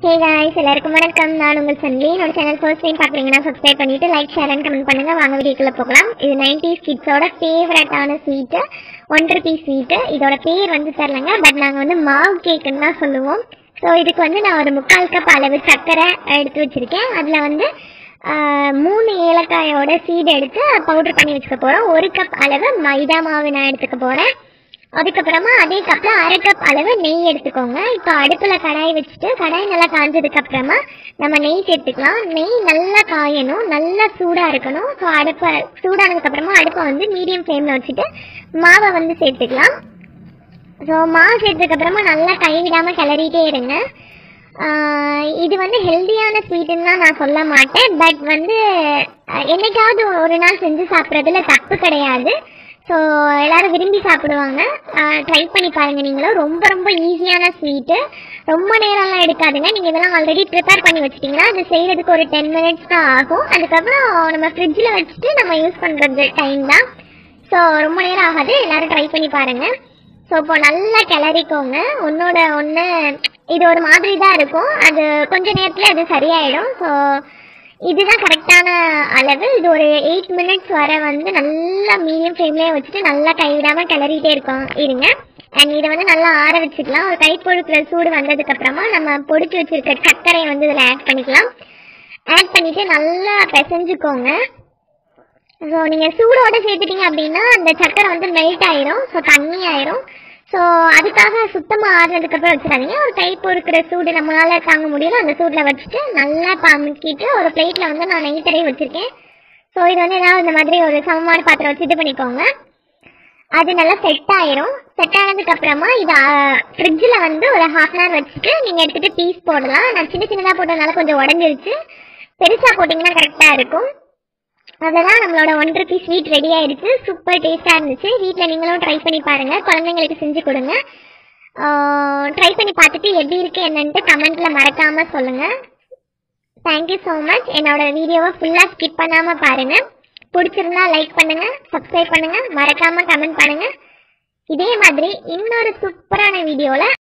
hey guys எல்லாருக்கும் வணக்கம் நான் உங்கள் சன்வி என்னோட சேனல் ஃபர்ஸ்ட் டைம் பார்க்குறீங்கன்னா சப்ஸ்கிரைப் பண்ணிட்டு லைக் ஷேர் அண்ட் கமெண்ட் பண்ணுங்க வாங்க வீடியோக்குள்ள போகலாம் இது நைன்டிஸ் கிட்ஸோட ஃபேவரட்டான ஸ்வீட்டு ஒன் ருபி ஸ்வீட்டு இதோட பேர் வந்து தெரிலங்க பட் நாங்கள் வந்து மாவு கேக்குன்னு தான் சொல்லுவோம் ஸோ இதுக்கு வந்து நான் ஒரு முக்கால் கப் அளவு சர்க்கரை எடுத்து வச்சிருக்கேன் அதில் வந்து ஆஹ், மூணு ஏலக்காயோட சீடு எடுத்து பவுடர் பண்ணி வச்சுக்க போகிறோம் ஒரு கப் அளவு மைதா மாவு நான் எடுத்துக்க போகிறேன் அதுக்கப்புறமா அதே கப்ல அரை கப் அளவு நெய் எடுத்துக்கோங்க இப்போ அடுப்புல கடாய் வச்சுட்டு கடாய் நல்லா காஞ்சதுக்கு அப்புறமா நம்ம நெய் சேர்த்துக்கலாம் நெய் நல்லா காயணும் நல்லா சூடா இருக்கணும் ஸோ அடுப்பை சூடானதுக்கு அப்புறமா அடுப்பை வந்து மீடியம் ஃப்ளேம்ல வச்சுட்டு மாவை வந்து சேர்த்துக்கலாம் ஸோ மாவு சேர்த்ததுக்கு அப்புறமா நல்லா கைவிடாம கிளறிட்டே இருங்க ஆஹ் இது வந்து ஹெல்தியான ஸ்வீட்டுன்னு தான் நான் சொல்ல மாட்டேன் பட் வந்து அஹ், என்னைக்காவது ஒரு நாள் செஞ்சு சாப்பிட்றதுல தப்பு கிடையாது ஸோ எல்லாரும் விரும்பி சாப்பிடுவாங்க ட்ரை பண்ணி பாருங்க நீங்களும் ரொம்ப ரொம்ப ஈஸியான ஸ்வீட்டு ரொம்ப நேரம்லாம் எடுக்காதுங்க நீங்கள் இதெல்லாம் ஆல்ரெடி ப்ரிப்பேர் பண்ணி வச்சிட்டிங்கன்னா அது செய்கிறதுக்கு ஒரு டென் மினிட்ஸ் தான் ஆகும் அதுக்கப்புறம் நம்ம ஃப்ரிட்ஜில் வச்சுட்டு நம்ம யூஸ் பண்ணுறது டைம் தான் ஸோ ரொம்ப நேரம் ஆகாது எல்லாரும் ட்ரை பண்ணி பாருங்க ஸோ இப்போ நல்லா கிளறிக்கோங்க ஒன்னோட ஒன்று இது ஒரு மாதிரி தான் இருக்கும் அது கொஞ்ச நேரத்தில் அது சரியாயிடும் ஸோ இதுதான் கரெக்டான அளவு இது ஒரு எயிட் மினிட்ஸ் வர வந்து நல்லா மீடியம் ஃப்ளேம்லேயே வச்சுட்டு நல்லா கைவிடாமல் கிளறிட்டே இருக்கோம் இருங்க அண்ட் இதை வந்து நல்லா ஆற வச்சுக்கலாம் ஒரு கை பொழுக்கிற சூடு வந்ததுக்கு அப்புறமா நம்ம பொடிச்சு வச்சிருக்க சர்க்கரையை வந்து இதில் ஆட் பண்ணிக்கலாம் ஆட் பண்ணிட்டு நல்லா பிசைஞ்சுக்கோங்க ஸோ நீங்கள் சூடோட சேர்த்துட்டீங்க அப்படின்னா அந்த சக்கரை வந்து மெல்ட் ஆயிரும் ஸோ தண்ணி ஆயிரும் ஸோ அதுக்காக சுத்தமாக ஆறுனதுக்கப்புறம் வச்சிடாதீங்க ஒரு கை பொறுக்கிற சூடு நம்மளால தாங்க முடியல அந்த சூடில் வச்சுட்டு நல்லா பமுக்கிட்டு ஒரு பிளேட்டில் வந்து நான் நெய் தடவி வச்சுருக்கேன் ஸோ இது வந்து ஏதாவது இந்த மாதிரி ஒரு சமமான பாத்திரம் வச்சு இது பண்ணிக்கோங்க அது நல்லா செட் ஆயிரும் செட் ஆனதுக்கு அப்புறமா இதை ஃப்ரிட்ஜில் வந்து ஒரு ஹாஃப் அன் ஹவர் வச்சுட்டு நீங்கள் எடுத்துகிட்டு பீஸ் போடலாம் நான் சின்ன சின்னதாக போட்டதுனால கொஞ்சம் உடஞ்சிருச்சு பெருசாக போட்டிங்கன்னா கரெக்டாக இருக்கும் அவ்வளோதான் நம்மளோட ஒன் ருபி ஸ்வீட் ரெடி ஆயிடுச்சு சூப்பர் டேஸ்ட்டாக இருந்துச்சு வீட்டில் நீங்களும் ட்ரை பண்ணி பாருங்க குழந்தைங்களுக்கு செஞ்சு கொடுங்க ட்ரை பண்ணி பார்த்துட்டு எப்படி இருக்கு என்னன்ட்டு கமெண்ட்ல மறக்காம சொல்லுங்க தேங்க்யூ ஸோ மச் என்னோட வீடியோவை ஃபுல்லாக ஸ்கிப் பண்ணாம பாருங்க பிடிச்சிருந்தா லைக் பண்ணுங்க சப்ஸ்கிரைப் பண்ணுங்க மறக்காம கமெண்ட் பண்ணுங்க இதே மாதிரி இன்னொரு சூப்பரான வீடியோவில்